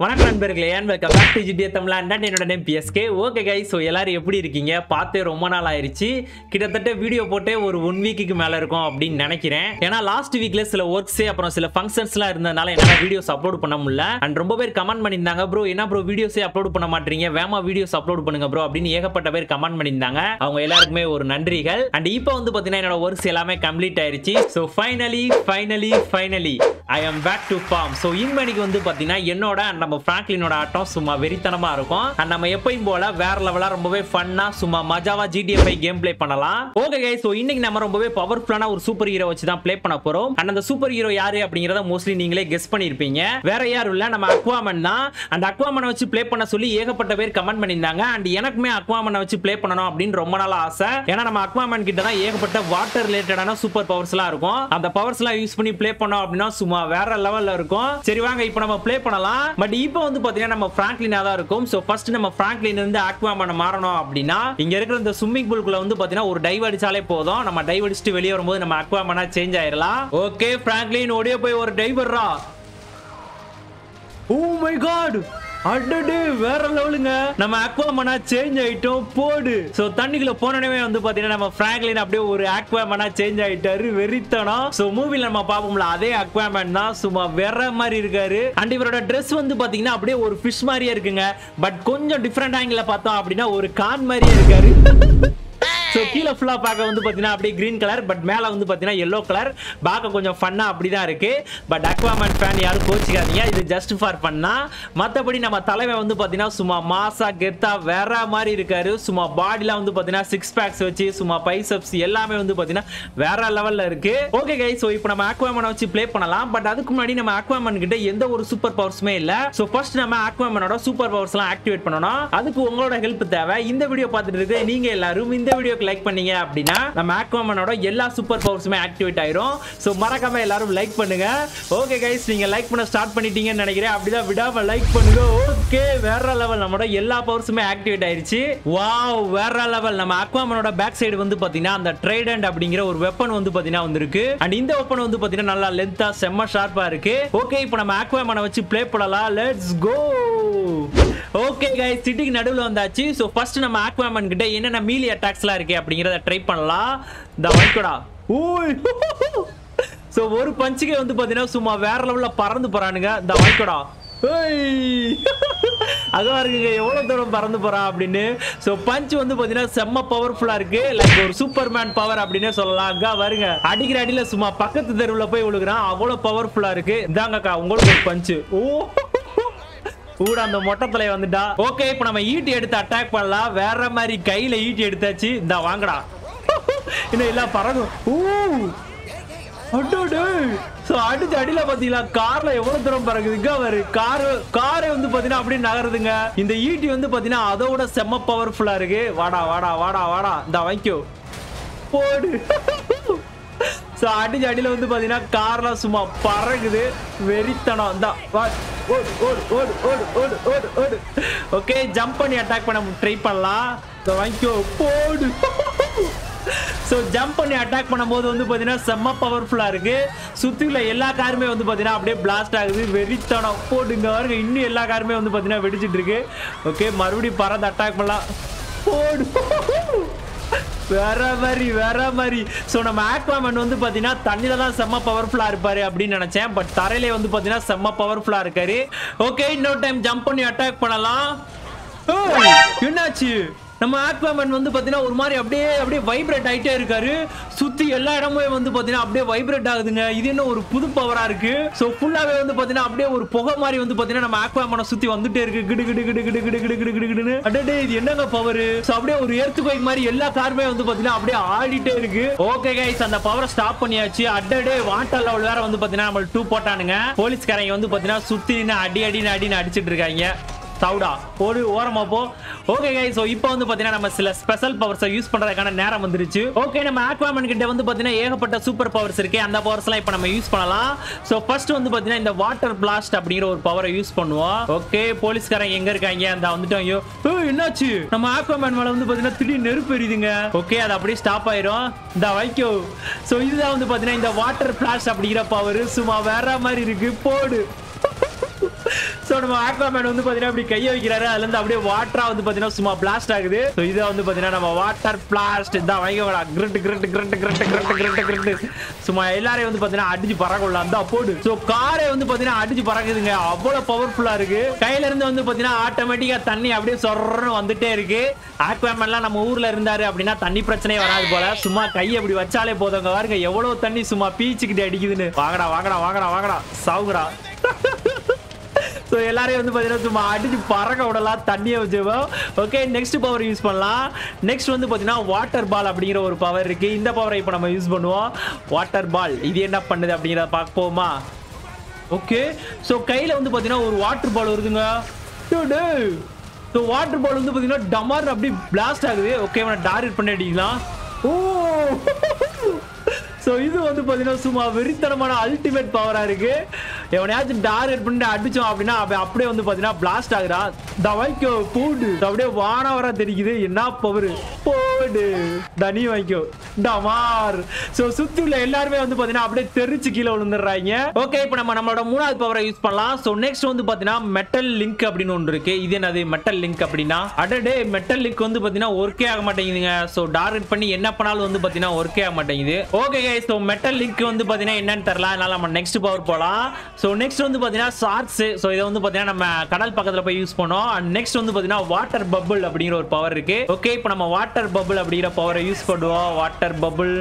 வணக்கம் நண்பர்களே and welcome back to GTA Tamil and என்னோட name PSK okay guy so எல்லாரும் எப்படி இருக்கீங்க பார்த்தே ரொம்ப நாள் ஆயிருச்சு கிட்டத்தட்ட வீடியோ போட்டே ஒரு ஒன் வீக்குக்கு மேலே இருக்கும் அப்படின்னு நினைக்கிறேன் ஏன்னா லாஸ்ட் வீக்ல சில ஒர்க்ஸே அப்புறம் சில ஃபங்க்ஷன்ஸ்லாம் இருந்ததுனால என்னால் வீடியோஸ் அப்லோட் பண்ண முடியல அண்ட் ரொம்ப பேர் கமெண்ட் பண்ணியிருந்தாங்க ப்ரோ என்ன ப்ரோ வீடியோஸே அப்லோட் பண்ண மாட்டீங்க வேமா வீடியோஸ் அப்லோட் பண்ணுங்க ப்ரோ அப்படின்னு ஏகப்பட்ட பேர் கமெண்ட் பண்ணியிருந்தாங்க அவங்க எல்லாருக்குமே ஒரு நன்றிகள் அண்ட் இப்போ வந்து பார்த்தீங்கன்னா என்னோட ஒர்க்ஸ் எல்லாமே கம்ப்ளீட் ஆயிருச்சு so finally finally finally I am back to form so இன்மணிக்கு வந்து பார்த்தீங்கன்னா என்னோட and நம்ம ஃப்ராங்க்லினோட ஆட்டம் சும்மா வெறித்தனமா இருக்கும் அண்ட் நம்ம எப்பயும் போல வேற லெவலா ரொம்பவே ஃபன்னா சும்மா மஜாவா ஜிடிஎஃப்ஐ கேம் ப்ளே பண்ணலாம் ஓகே கை ஸோ இன்னைக்கு நம்ம ரொம்பவே பவர்ஃபுல்லான ஒரு சூப்பர் ஹீரோ வச்சு தான் ப்ளே பண்ண போறோம் அண்ட் அந்த சூப்பர் ஹீரோ யாரு அப்படிங்கறத மோஸ்ட்லி நீங்களே கெஸ் பண்ணிருப்பீங்க வேற யாரும் இல்ல நம்ம அக்வாமன் தான் அந்த அக்வாமனை வச்சு ப்ளே பண்ண சொல்லி ஏகப்பட்ட பேர் கமெண்ட் பண்ணியிருந்தாங்க அண்ட் எனக்குமே அக்வாமனை வச்சு ப்ளே பண்ணணும் அப்படின்னு ரொம்ப நாள் ஆசை ஏன்னா நம்ம அக்வாமன் கிட்ட தான் ஏகப்பட்ட வாட்டர் ரிலேட்டடான சூப்பர் பவர்ஸ்லாம் இருக்கும் அந்த பவர்ஸ்லாம் யூஸ் பண்ணி ப்ளே பண்ணோம் அப்படின்னா சும்மா வேற லெவல்ல இருக்கும் சரி வாங்க இப்போ நம்ம ப்ளே பண்ணலாம் பட் இப்போ வந்து பாத்தீங்கன்னா நம்ம பிராங்க்லினா தான் இருக்கும் சோ ஃபர்ஸ்ட் நம்ம பிராங்க்லின் இருந்து ஆக்வாமன் மாறணும் அப்படின்னா இங்க இருக்கிற இந்த ஸ்விம்மிங் பூல்குள்ள வந்து பாத்தீங்கன்னா ஒரு டைவ் அடிச்சாலே போதும் நம்ம டைவ் அடிச்சுட்டு வெளியே வரும்போது நம்ம அக்வாமனா சேஞ்ச் ஆயிரலாம் ஓகே பிராங்க்லின் ஓடியே போய் ஒரு டைவர்ரா ஓ மை காட் அடடே வேற லெவலுங்க நம்ம அக்வாமனா சேஞ்ச் ஆயிட்டோம் போடு சோ தண்ணிக்குள்ள போனனவே வந்து பாத்தீங்கன்னா நம்ம பிராங்க்லின் அப்படியே ஒரு அக்வாமனா சேஞ்ச் ஆயிட்டாரு வெறித்தனம் சோ மூவில நம்ம பாப்போம்ல அதே அக்வாமன் தான் சும்மா வேற மாதிரி இருக்காரு அண்ட் இவரோட Dress வந்து பாத்தீங்கன்னா அப்படியே ஒரு ஃபிஷ் மாதிரியே இருக்குங்க பட் கொஞ்சம் டிஃப்ரெண்ட் ஆங்கில பார்த்தோம் அப்படின்னா ஒரு கான் மாதிரியே இருக்காரு ஸோ கீழே ஃபுல்லாக பார்க்க வந்து பார்த்தீங்கன்னா அப்படியே க்ரீன் கலர் பட் மேலே வந்து பார்த்தீங்கன்னா எல்லோ கலர் பார்க்க கொஞ்சம் ஃபன்னாக அப்படி தான் இருக்கு பட் அக்வாமன் ஃபேன் யாரும் கோச்சிக்காதீங்க இது ஜஸ்ட் ஃபார் பண்ணா மற்றபடி நம்ம தலைவன் வந்து பார்த்தீங்கன்னா சும்மா மாசா கெத்தா வேற மாதிரி இருக்காரு சும்மா பாடிலாம் வந்து பார்த்தீங்கன்னா சிக்ஸ் பேக்ஸ் வச்சு சும்மா பைசப்ஸ் எல்லாமே வந்து பார்த்தீங்கன்னா வேற லெவலில் இருக்கு ஓகே கை ஸோ இப்போ நம்ம அக்வாமனை வச்சு ப்ளே பண்ணலாம் பட் அதுக்கு முன்னாடி நம்ம அக்வாமன் கிட்ட எந்த ஒரு சூப்பர் பவர்ஸுமே இல்லை ஸோ ஃபர்ஸ்ட் நம்ம அக்வாமனோட சூப்பர் பவர்ஸ்லாம் ஆக்டிவேட் பண்ணணும் அதுக்கு உங்களோட ஹெல்ப் தேவை இந்த வீடியோ பார்த்துட்டு இருக்க நீங்க எல்லாரும் இந்த வீடியோக்கு லைக் பண்ணீங்க அப்படின்னா நம்ம ஆக்வாமனோட எல்லா சூப்பர் பவர்ஸுமே ஆக்டிவேட் ஆயிரும் ஸோ மறக்காம எல்லாரும் லைக் பண்ணுங்க ஓகே கைஸ் நீங்க லைக் பண்ண ஸ்டார்ட் பண்ணிட்டீங்கன்னு நினைக்கிறேன் அப்படிதான் விடாம லைக் பண்ணுங்க ஓகே வேற லெவல் நம்மளோட எல்லா பவர்ஸுமே ஆக்டிவேட் ஆயிருச்சு வாவ் வேற லெவல் நம்ம அக்வாமனோட பேக் சைடு வந்து பாத்தீங்கன்னா அந்த ட்ரைடண்ட் அப்படிங்கிற ஒரு வெப்பன் வந்து பாத்தீங்கன்னா வந்திருக்கு அண்ட் இந்த வெப்பன் வந்து பாத்தீங்கன்னா நல்லா லென்த்தா செம்ம ஷார்ப்பா இருக்கு ஓகே இப்போ நம்ம அக்வாமனை வச்சு ப்ளே பண்ணலாம் லெட்ஸ் கோ ஓகே கைஸ் சிட்டிக்கு நடுவுல வந்தாச்சு சோ ஃபர்ஸ்ட் நம்ம ஆக்வாமன் கிட்ட என்னென்ன மீலி அட்டாக்ஸ்லாம் இருக்கு அப்படிங்கறத ட்ரை பண்ணலாம் இந்த வைக்கடா ஓய் சோ ஒரு பஞ்சுக்கே வந்து பாத்தீங்கன்னா சும்மா வேற லெவல்ல பறந்து போறானுங்க இந்த வைக்கடா அதான் இருக்குங்க எவ்வளவு தூரம் பறந்து போறான் அப்படின்னு சோ பஞ்ச் வந்து பாத்தீங்கன்னா செம்ம பவர்ஃபுல்லா இருக்கு லைக் ஒரு சூப்பர்மேன் பவர் அப்படின்னே சொல்லலாம் அக்கா வருங்க அடிக்கிற அடியில சும்மா பக்கத்து தெருவுல போய் விழுகுறான் அவ்வளவு பவர்ஃபுல்லா இருக்கு இதாங்கக்கா உங்களுக்கு ஒரு பஞ்சு ஓ கூட அந்த மொட்டை தலை வந்துட்டா ஓகே இப்போ நம்ம ஈட்டி எடுத்து அட்டாக் பண்ணலாம் வேற மாதிரி கையில ஈட்டி எடுத்தாச்சு இந்த வாங்கடா இன்னும் எல்லாம் பறக்கும் ஊ அடோடு சோ அடிச்சு அடியில பாத்தீங்களா கார்ல எவ்வளவு தூரம் பறக்குதுங்க அவரு கார் காரே வந்து பாத்தீங்கன்னா அப்படியே நகருதுங்க இந்த ஈட்டி வந்து பாத்தீங்கன்னா அதோட செம்ம பவர்ஃபுல்லா இருக்கு வாடா வாடா வாடா வாடா இந்த வாங்கிக்கோ போடு ஸோ அடிச்சு அடியில் வந்து பார்த்தீங்கன்னா கார்லாம் சும்மா பறகுது வெறித்தனம் தான் வா ஓடு ஓடு ஓடு ஓடு ஓடு ஓடு ஓடு ஓகே ஜம்ப் பண்ணி அட்டாக் பண்ண ட்ரை பண்ணலாம் ஸோ வாங்கிக்கோ போடு ஸோ ஜம்ப் பண்ணி அட்டாக் பண்ணும்போது வந்து பார்த்தீங்கன்னா செம்ம பவர்ஃபுல்லாக இருக்கு சுற்றில எல்லா காருமே வந்து பார்த்தீங்கன்னா அப்படியே பிளாஸ்ட் ஆகுது வெறித்தனம் போடுங்க பாருங்க இன்னும் எல்லா காருமே வந்து பார்த்தீங்கன்னா வெடிச்சிட்டு இருக்கு ஓகே மறுபடியும் பறந்து அட்டாக் பண்ணலாம் போடு வேற மாதிரி வேற மாதிரி ஸோ நம்ம ஆக்வாமன் வந்து பார்த்தீங்கன்னா தண்ணியில தான் செம்ம பவர்ஃபுல்லாக இருப்பாரு அப்படின்னு நினைச்சேன் பட் தரையிலே வந்து பார்த்தீங்கன்னா செம்ம பவர்ஃபுல்லாக இருக்காரு ஓகே இன்னொரு டைம் ஜம்ப் பண்ணி அட்டாக் பண்ணலாம் ஏய், என்னாச்சு நம்ம ஆக்வாமன் வந்து பார்த்தீங்கன்னா ஒரு மாதிரி அப்படியே அப்படியே வைப்ரேட் ஆயிட்டே இருக்காரு சுத்தி எல்லா இடமுமே வந்து பார்த்தீங்கன்னா அப்படியே வைப்ரேட் ஆகுதுங்க இது என்ன ஒரு புது பவரா இருக்கு ஸோ ஃபுல்லாவே வந்து பார்த்தீங்கன்னா அப்படியே ஒரு புகை மாதிரி வந்து பார்த்தீங்கன்னா நம்ம ஆக்வாமனை சுத்தி வந்துட்டே இருக்கு கிடு கிடு கிடு கிடு கிடு கிடு கிடு கிடு கிடுன்னு அடடே இது என்னங்க பவர் ஸோ அப்படியே ஒரு எர்த்து கோயில் மாதிரி எல்லா காருமே வந்து பார்த்தீங்கன்னா அப்படியே ஆடிட்டே இருக்கு ஓகே கைஸ் அந்த பவரை ஸ்டாப் பண்ணியாச்சு அடடே வாட்டர் லெவல் வேற வந்து பார்த்தீங்கன்னா நம்ம டூ போட்டானுங்க போலீஸ்காரங்க வந்து பார்த்தீங்கன்னா சுத்தி நின்னு அடி அடின்னு அடின்னு அடிச்சிட்டு இருக்காங்க சவுடா போடு ஓரமா போ ஓகே கை ஸோ இப்போ வந்து பார்த்தீங்கன்னா நம்ம சில ஸ்பெஷல் பவர்ஸை யூஸ் பண்ணுறதுக்கான நேரம் வந்துருச்சு ஓகே நம்ம ஆக்வாமன் கிட்ட வந்து பார்த்தீங்கன்னா ஏகப்பட்ட சூப்பர் பவர்ஸ் இருக்கு அந்த பவர்ஸ்லாம் இப்போ நம்ம யூஸ் பண்ணலாம் ஸோ ஃபர்ஸ்ட் வந்து பார்த்தீங்கன்னா இந்த வாட்டர் பிளாஸ்ட் அப்படிங்கிற ஒரு பவரை யூஸ் பண்ணுவோம் ஓகே போலீஸ்காரங்க எங்க இருக்காங்க அந்த வந்துட்டோம் ஐயோ ஏய், என்னாச்சு நம்ம ஆக்வாமன் மேல வந்து பார்த்தீங்கன்னா திடீர்னு நெருப்பு எரியுதுங்க ஓகே அது அப்படியே ஸ்டாப் ஆயிரும் இந்த வைக்கோ ஸோ இதுதான் வந்து பார்த்தீங்கன்னா இந்த வாட்டர் பிளாஸ்ட் அப்படிங்கிற பவர் சும்மா வேற மாதிரி இருக்கு போடு சோ நம்ம ஆக்வாமேன் வந்து பாத்தீங்கன்னா அப்படி கைய வைக்கிறாரு அதுல இருந்து அப்படியே வாட்டரா வந்து பாத்தீங்கன்னா சும்மா பிளாஸ்ட் ஆகுது சோ இதை வந்து பாத்தீங்கன்னா நம்ம வாட்டர் பிளாஸ்ட் தான் வாங்க வரா crit grid grid grid grid grid crit சும்மா எல்லாரையும் வந்து பாத்தீங்கன்னா அடிச்சு பறக்கலாம் தான் போடு சோ காரை வந்து பாத்தீங்கன்னா அடிச்சு பறக்குதுங்க அவ்வளவு பவர்ஃபுல்லா இருக்கு கையில இருந்து வந்து பாத்தீங்கன்னா ஆட்டோமேட்டிக்கா தண்ணி அப்படியே சொர்றன்னு வந்துட்டே இருக்கு ஆக்வாமேன்லாம் நம்ம ஊர்ல இருந்தாரு அப்படின்னா தண்ணி பிரச்சனையே வராது போல சும்மா கையை அப்படி வச்சாலே போதுங்க பாருங்க எவ்வளவு தண்ணி சும்மா பீச்சுக்கிட்டு அடிக்குதுன்னு வாங்கடா வாங்கடா வாங்கடா வாங்கடா சாவுங்கடா ஸோ எல்லாரையும் வந்து பார்த்தீங்கன்னா சும்மா அடிச்சு பறக்க விடலாம் தண்ணியை வச்சுப்போம் ஓகே நெக்ஸ்ட் பவர் யூஸ் பண்ணலாம் நெக்ஸ்ட் வந்து பார்த்தீங்கன்னா வாட்டர் பால் அப்படிங்கிற ஒரு பவர் இருக்கு இந்த பவரை இப்போ நம்ம யூஸ் பண்ணுவோம் வாட்டர் பால் இது என்ன பண்ணுது அப்படிங்கிறத பார்ப்போமா ஓகே ஸோ கையில் வந்து பார்த்தீங்கன்னா ஒரு வாட்டர் பால் வருதுங்க ஸோ வாட்டர் பால் வந்து பார்த்தீங்கன்னா டமார் அப்படி பிளாஸ்ட் ஆகுது ஓகே அவனை டார்கெட் பண்ணி அடிக்கலாம் ஓ ஸோ இது வந்து பார்த்தீங்கன்னா சும்மா வெறித்தனமான அல்டிமேட் பவரா இருக்கு எவனையாச்சும் டார்கெட் பண்ணிட்டு அடிச்சோம் அப்படின்னா அவன் அப்படியே வந்து பார்த்தீங்கன்னா பிளாஸ்ட் ஆகுறான் தவைக்கோ பூண்டு அப்படியே வானவரா தெரிக்குது என்ன பவர் போடு தனி வைக்கோ டமார் ஸோ சுத்தி உள்ள எல்லாருமே வந்து பார்த்தீங்கன்னா அப்படியே தெரிச்சு கீழே விழுந்துடுறாங்க ஓகே இப்போ நம்ம நம்மளோட மூணாவது பவரை யூஸ் பண்ணலாம் ஸோ நெக்ஸ்ட் வந்து பார்த்தீங்கன்னா மெட்டல் லிங்க் அப்படின்னு ஒன்று இருக்கு இது என்னது மெட்டல் லிங்க் அப்படின்னா அடடே மெட்டல் லிங்க் வந்து பார்த்தீங்கன்னா ஒர்க்கே ஆக மாட்டேங்குதுங்க ஸோ டார்கெட் பண்ணி என்ன பண்ணாலும் வந்து பார்த்தீங்கன்னா ஒர்க்கே ஆக மாட்டேங்குது ஓகே ஸோ மெட்டல் லிங்க் வந்து பார்த்தீங்கன்னா என்னன்னு தெரியல அதனால நம்ம நெக்ஸ்ட் பவர் போகலாம் ஸோ நெக்ஸ்ட் வந்து பார்த்தீங்கன்னா ஷார்ட்ஸ் ஸோ இதை வந்து பார்த்தீங்கன்னா நம்ம கடல் பக்கத்தில் போய் யூஸ் பண்ணோம் அண்ட் நெக்ஸ்ட் வந்து பார்த்தீங்கன்னா வாட்டர் பபுள் அப்படிங்கிற ஒரு பவர் இருக்கு ஓகே இப்போ நம்ம வாட்டர் பபுள் அப்படிங்கிற பவரை யூஸ் பண்ணுவோம் water bubble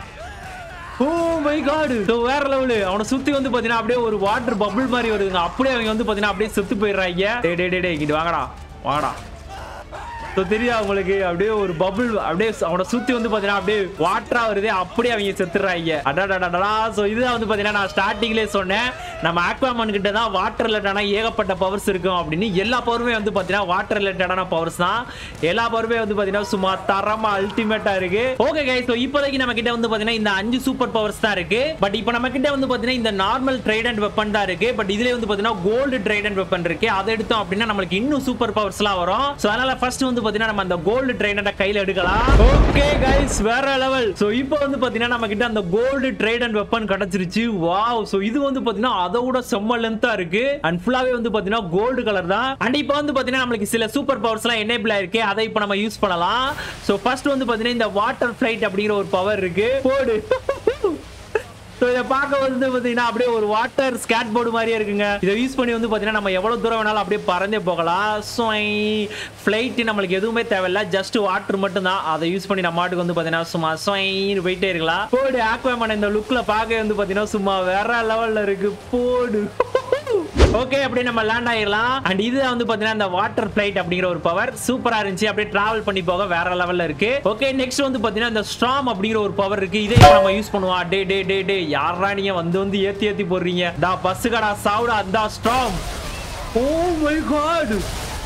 oh my God so வேற லெவலு அவனை சுத்தி வந்து பாத்தீங்கன்னா அப்படியே ஒரு வாட்டர் பபுள் மாதிரி வருதுங்க அப்படியே அவங்க வந்து பாத்தீங்கன்னா அப்படியே செத்து போயிடுறாங்க டே டே டே டே இங்கிட்டு வாங்கடா வாங்கடா ஸோ தெரியுதா உங்களுக்கு அப்படியே ஒரு பபுள் அப்படியே அவனை சுத்தி வந்து பாத்தீங்கன்னா அப்படியே வாட்டரா வருது அப்படியே அவங்க செத்துறாங்க அடாடாடா ஸோ இதுதான் வந்து பாத்தீங்கன்னா நான் ஸ்டார்டிங்லேயே சொன்னேன் நம்ம ஆக்வாமன் கிட்ட தான் வாட்டர் ரிலேட்டடான ஏகப்பட்ட பவர்ஸ் இருக்கும் அப்படின்னு எல்லா பவருமே வந்து பாத்தீங்கன்னா வாட்டர் ரிலேட்டடான பவர்ஸ் தான் எல்லா பவருமே வந்து பாத்தீங்கன்னா சும்மா தரமா அல்டிமேட்டா இருக்கு ஓகே கைஸ் ஸோ இப்போதைக்கு நம்ம கிட்ட வந்து பாத்தீங்கன்னா இந்த அஞ்சு சூப்பர் பவர்ஸ் தான் இருக்கு பட் இப்போ நம்ம கிட்ட வந்து பாத்தீங்கன்னா இந்த நார்மல் ட்ரைடன்ட் வெப்பன் தான் இருக்கு பட் இதுல வந்து பாத்தீங்கன்னா கோல்டு ட்ரைடன்ட் வெப்பன் இருக்கு அதை எடுத்தோம் அப்படின்னா நம்மளுக்கு இன்னும் சூப்பர் பவர்ஸ்லாம் வரும் ஸோ அதனால ஃபர்ஸ்ட் வந்து பாத்தீங்கன்னா நம்ம அந்த கோல்டு ட்ரைடன்ட கையில எடுக்கலாம் ஓகே கைஸ் வேற லெவல் ஸோ இப்போ வந்து பாத்தீங்கன்னா நம்ம கிட்ட அந்த கோல்டு ட்ரைடன்ட் வெப்பன் கிடைச்சிருச்சு வாவ் ஸோ இது வந்து பாத்தீங்கன்னா அதோட செம்ம லென்த்தா இருக்கு அண்ட் ஃபுல்லாவே வந்து பாத்தீங்கன்னா கோல்டு கலர் தான் அண்ட் இப்போ வந்து பாத்தீங்கன்னா நம்மளுக்கு சில சூப்பர் பவர்ஸ் எல்லாம் எனேபிள் ஆயிருக்கு அதை இப்போ நம்ம யூஸ் பண்ணலாம் ஸோ ஃபர்ஸ்ட் வந்து பாத்தீங்கன்னா இந்த வாட்டர் ஃபிளைட் அப்படிங்கிற ஒரு பவர் இருக்கு போடு ஸோ இதை பார்க்க வந்து பார்த்தீங்கன்னா அப்படியே ஒரு வாட்டர் ஸ்கேட் போர்டு மாதிரியே இருக்குங்க இதை யூஸ் பண்ணி வந்து பார்த்தீங்கன்னா நம்ம எவ்வளோ தூரம் வேணாலும் அப்படியே பறந்தே போகலாம் ஸோ ஃப்ளைட்டு நம்மளுக்கு எதுவுமே தேவையில்ல ஜஸ்ட் வாட்டர் மட்டும் தான் அதை யூஸ் பண்ணி நம்ம மாட்டுக்கு வந்து பார்த்தீங்கன்னா சும்மா சொயின்னு போயிட்டே இருக்கலாம் போடு ஆக்வாமன் இந்த லுக்கில் பார்க்க வந்து பார்த்தீங்கன்னா சும்மா வேற லெவலில் இருக்கு போடு ஓகே அப்படியே நம்ம லேண்ட் ஆயிடலாம் அண்ட் இது வந்து பாத்தீங்கன்னா இந்த வாட்டர் ஃபிளைட் அப்படிங்கிற ஒரு பவர் சூப்பரா இருந்துச்சு அப்படியே டிராவல் பண்ணி போக வேற லெவல்ல இருக்கு ஓகே நெக்ஸ்ட் வந்து பாத்தீங்கன்னா இந்த ஸ்ட்ராம் அப்படிங்கிற ஒரு பவர் இருக்கு இதே நம்ம யூஸ் பண்ணுவோம் டே டே டே டே யாரா நீங்க வந்து வந்து ஏத்தி ஏத்தி போடுறீங்க டா பஸ் கடா சாவுடா அந்த ஸ்ட்ராம் ஓ மை காட்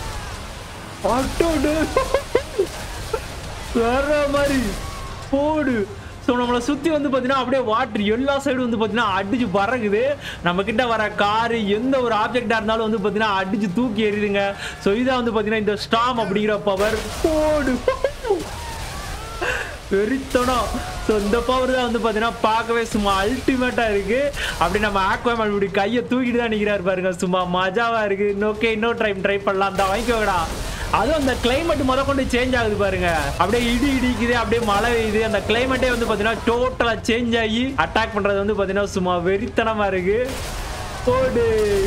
அட்டோ வேற மாதிரி போடு ஸோ நம்மளை சுற்றி வந்து பார்த்தீங்கன்னா அப்படியே வாட்டர் எல்லா சைடும் வந்து பார்த்தீங்கன்னா அடிச்சு பறக்குது நம்ம கிட்ட வர காரு எந்த ஒரு ஆப்ஜெக்டாக இருந்தாலும் வந்து பார்த்தீங்கன்னா அடிச்சு தூக்கி எறியுதுங்க ஸோ இதான் வந்து பார்த்தீங்கன்னா இந்த ஸ்டாம் அப்படிங்கிற பவர் போடு வெறித்தனம் ஸோ இந்த பவர் தான் வந்து பார்த்தீங்கன்னா பார்க்கவே சும்மா அல்டிமேட்டாக இருக்கு அப்படி நம்ம ஆக்வாமன் இப்படி கையை தூக்கிட்டு தான் நிற்கிறாரு பாருங்க சும்மா மஜாவா இருக்கு ஓகே இன்னொரு டைம் ட்ரை பண்ணலாம் தான் வாங்கிக்கோங்கடா அதுவும் அந்த கிளைமேட் முத கொண்டு சேஞ்ச் ஆகுது பாருங்க அப்படியே இடி இடிக்குது அப்படியே மழை பெய்யுது அந்த கிளைமேட்டே வந்து பார்த்தீங்கன்னா டோட்டலா சேஞ்ச் ஆகி அட்டாக் பண்றது வந்து பார்த்தீங்கன்னா சும்மா வெறித்தனமா இருக்கு போடு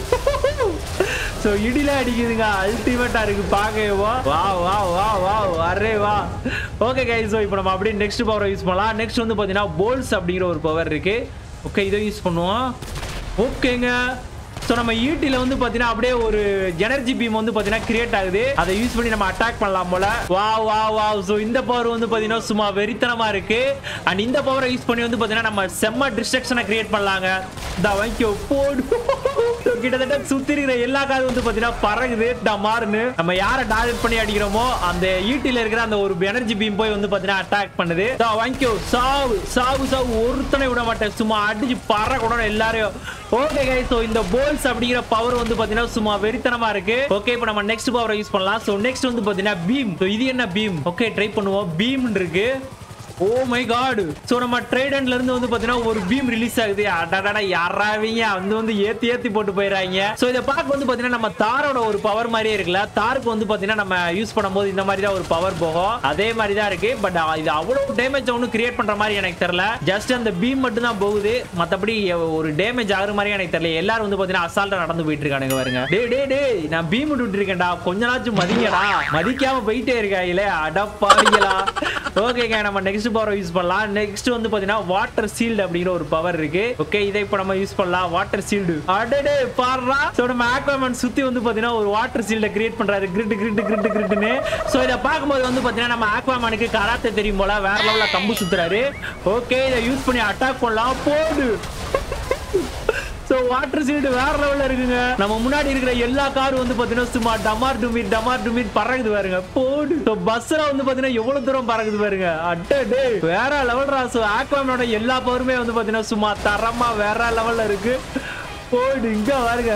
ஸோ இடில அடிக்குதுங்க அல்டிமேட்டா இருக்கு பார்க்கவே வா வா வா வா அரே வா ஓகே கை ஸோ இப்போ நம்ம அப்படியே நெக்ஸ்ட் பவரை யூஸ் பண்ணலாம் நெக்ஸ்ட் வந்து பார்த்தீங்கன்னா போல்ஸ் அப்படிங்கிற ஒரு பவர் இருக்கு ஓகே இதை யூஸ் பண்ணுவோம் ஓகேங்க ஸோ நம்ம ஈட்டில வந்து பார்த்தீங்கன்னா அப்படியே ஒரு எனர்ஜி பீம் வந்து பார்த்தீங்கன்னா கிரியேட் ஆகுது அதை யூஸ் பண்ணி நம்ம அட்டாக் பண்ணலாம் போல வா வா வா ஸோ இந்த பவர் வந்து பார்த்தீங்கன்னா சும்மா வெறித்தனமா இருக்கு அண்ட் இந்த பவரை யூஸ் பண்ணி வந்து பார்த்தீங்கன்னா நம்ம செம்ம டிஸ்ட்ரக்ஷனை கிரியேட் பண்ணலாங்க இந்த வாங்கிக்கோ போடு So, கிட்டத்தட்ட சுத்தி இருக்கிற எல்லா காரும் வந்து பாத்தீங்கன்னா பறகுது டமார்னு நம்ம யாரை டார்கெட் பண்ணி அடிக்கிறோமோ அந்த ஈட்டில இருக்கிற அந்த ஒரு எனர்ஜி பீம் போய் வந்து பாத்தீங்கன்னா அட்டாக் பண்ணுது So, வாங்கிக்கோ சாவு சாவு சாவு ஒருத்தனை விட மாட்டேன் சும்மா அடிச்சு பறக்கணும் எல்லாரையும் ஓகே கை ஸோ இந்த போல்ஸ் அப்படிங்கிற பவர் வந்து பாத்தீங்கன்னா சும்மா வெறித்தனமா இருக்கு ஓகே இப்போ நம்ம நெக்ஸ்ட் பவரை யூஸ் பண்ணலாம் ஸோ நெக்ஸ்ட் வந்து பாத்தீங்கன்னா பீம் ஸோ இது என்ன பீம் ஓகே ட்ரை பண்ணுவோம் பீம் இருக்கு ஓ மை காட் சோ நம்ம ட்ரைடன்ட்ல இருந்து வந்து பாத்தீங்கன்னா ஒரு பீம் ரிலீஸ் ஆகுது அடடடா யாராவீங்க வந்து வந்து ஏத்தி ஏத்தி போட்டு போயிடுறாங்க சோ இத பார்க்க வந்து பாத்தீங்கன்னா நம்ம தாரோட ஒரு பவர் மாதிரியே இருக்குல்ல தாருக்கு வந்து பாத்தீங்கன்னா நம்ம யூஸ் பண்ணும்போது இந்த மாதிரி தான் ஒரு பவர் போகும் அதே மாதிரி தான் இருக்கு பட் இது அவ்வளவு டேமேஜ் ஒன்றும் கிரியேட் பண்ற மாதிரி எனக்கு தெரியல ஜஸ்ட் அந்த பீம் மட்டும் தான் போகுது மத்தபடி ஒரு டேமேஜ் ஆகுற மாதிரி எனக்கு தெரியல எல்லாரும் வந்து பாத்தீங்கன்னா அசால்ட்டா நடந்து போயிட்டு இருக்கானுங்க பாருங்க டே டே டே நான் பீம் விட்டு இருக்கேன்டா கொஞ்ச நாச்சும் மதிங்கடா மதிக்காம போயிட்டே இருக்காங்களே அடப்பாடிங்களா ஓகேங்க நம்ம நெக்ஸ்ட் பவர் யூஸ் பண்ணலாம் நெக்ஸ்ட் வந்து பாத்தீங்கன்னா வாட்டர் சீல்டு அப்படிங்கிற ஒரு பவர் இருக்கு ஓகே இதை இப்போ நம்ம யூஸ் பண்ணலாம் வாட்டர் சீல்டு அடடே பாடுறா சோ நம்ம ஆக்வாமன் சுத்தி வந்து பாத்தீங்கன்னா ஒரு வாட்டர் சீல்ட கிரியேட் பண்றாரு கிரிட் கிரிட் கிரிட் கிரிட்னு சோ இத பாக்கும்போது வந்து பாத்தீங்கன்னா நம்ம ஆக்வாமனுக்கு கராத்தே தெரியும் போல வேற லெவல்ல கம்பு சுத்துறாரு ஓகே இதை யூஸ் பண்ணி அட்டாக் பண்ணலாம் போடு சோ வாட்டர் சீல்டு வேற லெவல்ல இருக்குங்க நம்ம முன்னாடி இருக்கிற எல்லா காரும் வந்து பாத்தீங்கன்னா சும்மா டமார் டுமீர் டமார் டுமீர் பறகுது பாருங்க போடு சோ பஸ்ல வந்து பாத்தீங்கன்னா எவ்வளவு தூரம் பறகுது பாருங்க அட்டே டே வேற லெவல் ராசு ஆக்வாமனோட எல்லா பவருமே வந்து பாத்தீங்கன்னா சும்மா தரமா வேற லெவல்ல இருக்கு போடு இங்க பாருங்க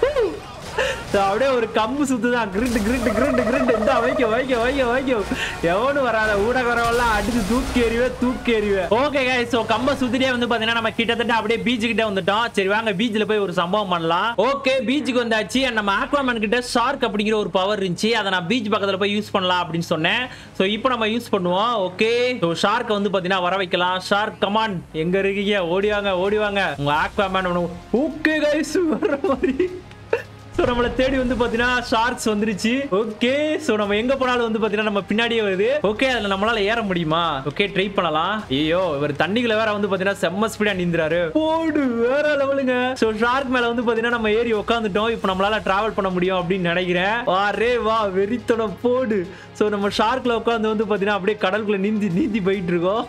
So, அப்படியே ஒரு கம்பு சுத்துதான் கிரிண்ட் கிரிண்ட் கிரிண்ட் கிரிண்ட் இந்த வைக்க வைக்க வைக்க வைக்க எவனு வராத ஊடகரவெல்லாம் அடிச்சு தூக்கி எறிவே தூக்கி எறிவே ஓகே guys சோ கம்ப சுத்திட்டே வந்து பாத்தீங்கன்னா நம்ம கிட்டத்தட்ட அப்படியே பீச் கிட்ட வந்துட்டோம் சரி வாங்க பீச்ல போய் ஒரு சம்பவம் பண்ணலாம் ஓகே பீச்சுக்கு வந்தாச்சு and நம்ம ஆக்வாமன் கிட்ட ஷார்க் அப்படிங்கிற ஒரு பவர் இருந்துச்சு அதை நான் பீச் பக்கத்துல போய் யூஸ் பண்ணலாம் அப்படின்னு சொன்னேன் சோ இப்போ நம்ம யூஸ் பண்ணுவோம் ஓகே சோ ஷார்க் வந்து பாத்தீங்கன்னா வர வைக்கலாம் ஷார்க் கமான் எங்க இருக்கீங்க ஓடிவாங்க ஓடிவாங்க உங்க ஆக்வாமன் ஓகே கைஸ் வர மாதிரி ஸோ நம்மளை தேடி வந்து பார்த்தீங்கன்னா ஷார்க்ஸ் வந்துருச்சு ஓகே ஸோ நம்ம எங்க போனாலும் வந்து பார்த்தீங்கன்னா நம்ம பின்னாடியே வருது ஓகே அதில் நம்மளால ஏற முடியுமா ஓகே ட்ரை பண்ணலாம் ஐயோ இவர் தண்ணிக்குள்ள வேற வந்து பார்த்தீங்கன்னா செம்ம ஸ்பீடா நீந்துறாரு போடு வேற லெவலுங்க ஸோ ஷார்க் மேல வந்து பார்த்தீங்கன்னா நம்ம ஏறி உட்காந்துட்டோம் இப்போ நம்மளால டிராவல் பண்ண முடியும் அப்படின்னு நினைக்கிறேன் வா ரே வா வெறித்தனம் போடு ஸோ நம்ம ஷார்க்ல உட்காந்து வந்து பார்த்தீங்கன்னா அப்படியே கடலுக்குள்ள நீந்தி நீந்தி போயிட்டு இருக்கோம்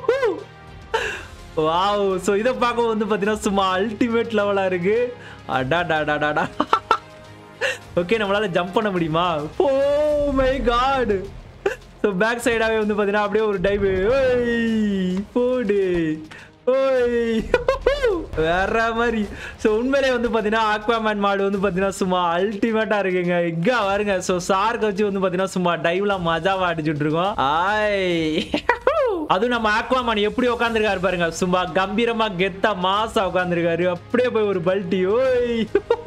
வாவ் ஸோ இதை பார்க்க வந்து பார்த்தீங்கன்னா சும்மா அல்டிமேட் லெவலாக இருக்கு அடா டா டா டா டா ஓகே நம்மளால ஜம்ப் பண்ண முடியுமா oh my God so back சைடாவே வந்து பார்த்தீங்கன்னா அப்படியே ஒரு டைவ் ஓய் போடு ஓய் வேற மாதிரி ஸோ உண்மையிலே வந்து பார்த்தீங்கன்னா ஆக்வாமேன் மாடு வந்து பார்த்தீங்கன்னா சும்மா அல்டிமேட்டா இருக்குங்க இங்க பாருங்க ஸோ சார்க்கு வச்சு வந்து பார்த்தீங்கன்னா சும்மா டைவ்லாம் மஜாவா அடிச்சுட்டு இருக்கோம் ஆய் அதுவும் நம்ம ஆக்வாமன் எப்படி உட்காந்துருக்காரு பாருங்க சும்மா கம்பீரமா கெத்தா மாசா உட்காந்துருக்காரு அப்படியே போய் ஒரு பல்ட்டி ஓய்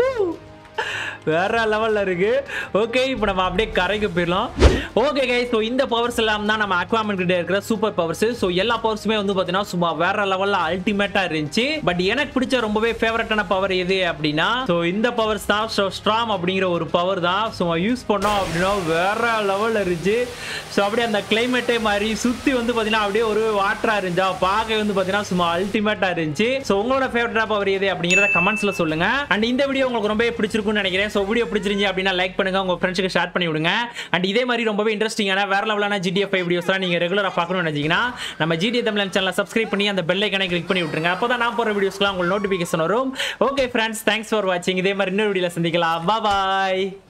வேற லெவல்ல இருக்கு ஓகே இப்போ நம்ம அப்படியே கரைக்கு போயிடலாம் ஓகே கை ஸோ இந்த பவர்ஸ் எல்லாம் தான் நம்ம அக்வாமன் கிட்ட இருக்கிற சூப்பர் பவர்ஸ் ஸோ எல்லா பவர்ஸுமே வந்து பார்த்தீங்கன்னா சும்மா வேற லெவல்ல அல்டிமேட்டா இருந்துச்சு பட் எனக்கு பிடிச்ச ரொம்பவே ஃபேவரட்டான பவர் எது அப்படின்னா ஸோ இந்த பவர்ஸ் தான் ஸோ ஸ்ட்ராம் அப்படிங்கிற ஒரு பவர் தான் ஸோ யூஸ் பண்ணோம் அப்படின்னா வேற லெவல்ல இருந்துச்சு ஸோ அப்படியே அந்த கிளைமேட்டே மாதிரி சுத்தி வந்து பார்த்தீங்கன்னா அப்படியே ஒரு வாட்டரா இருந்துச்சா பார்க்க வந்து பார்த்தீங்கன்னா சும்மா அல்டிமேட்டா இருந்துச்சு ஸோ உங்களோட ஃபேவரட்டான பவர் எது அப்படிங்கிறத கமெண்ட்ஸ்ல சொல்லுங்க அண்ட் இந்த வீடியோ உங்களுக்கு ரொம்ப பிடிச்சிருக்கும்னு நினைக்கிறேன் ஸோ வீடியோ பிடிச்சிருந்துச்சு அப்படின்னா லைக் பண்ணுங்க உங்க ஃப்ரெண்ட்ஸுக்கு ஷேர் பண்ணி விடுங்க அண்ட் இதே மாதிரி ரொம்பவே இன்ட்ரெஸ்டிங்கான வேற லெவலான ஜிடிஎஃப் ஃபைவ் வீடியோஸ்லாம் நீங்க ரெகுலரா பார்க்கணும்னு நினைச்சீங்கன்னா நம்ம ஜிடிஎ தமிழ் சேனலை சப்ஸ்கிரைப் பண்ணி அந்த பெல் ஐக்கனை கிளிக் பண்ணி விட்டுருங்க அப்பதான் நான் போற வீடியோஸ்லாம் உங்களுக்கு நோட்டிபிகேஷன் வரும் ஓகே ஃப்ரெண்ட்ஸ் தேங்க்ஸ் ஃபார் வாட்சிங் இதே மாதிரி இன்னொரு வீடியோல சந்திக்கலாம் பாய்